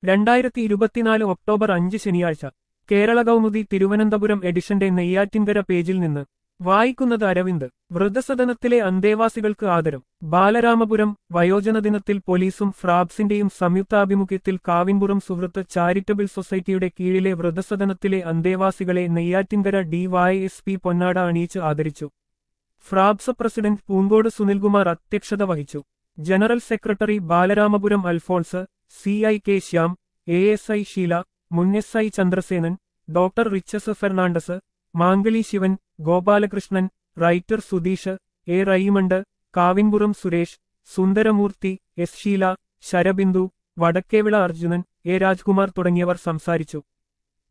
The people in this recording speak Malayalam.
രണ്ടായിരത്തി ഇരുപത്തിനാല് ഒക്ടോബർ അഞ്ച് ശനിയാഴ്ച കേരള കൗമുദി തിരുവനന്തപുരം എഡിഷന്റെ നെയ്യാറ്റിൻകര പേജിൽ നിന്ന് വായിക്കുന്നത് അരവിന്ദ് വൃദ്ധസദനത്തിലെ അന്തേവാസികൾക്ക് ആദരം ബാലരാമപുരം വയോജന ദിനത്തിൽ പോലീസും ഫ്രാബ്സിന്റെയും സംയുക്താഭിമുഖ്യത്തിൽ കാവിൻപുറം സുഹൃത്ത് ചാരിറ്റബിൾ സൊസൈറ്റിയുടെ കീഴിലെ വൃദ്ധസദനത്തിലെ അന്തേവാസികളെ നെയ്യാറ്റിൻകര ഡിവൈഎസ്പി പൊന്നാട അണിയിച്ച് ആദരിച്ചു ഫ്രാബ്സ് പ്രസിഡന്റ് പൂങ്കോട് സുനിൽകുമാർ അധ്യക്ഷത വഹിച്ചു general secretary Balaramapuram Alphonse C I K Shyam A S I Sheela മുൻ S I Chandrasenan doctor Riches Fernandez Mangali Shivan Gopalakrishnan writer Sudheesh A Raymond Kavinpuram Suresh Sundaramoorthy S Sheela Sharabindu Vadakkevila Arjunan A Rajkumar തുടങ്ങിയവർ സംസാരിച്ചു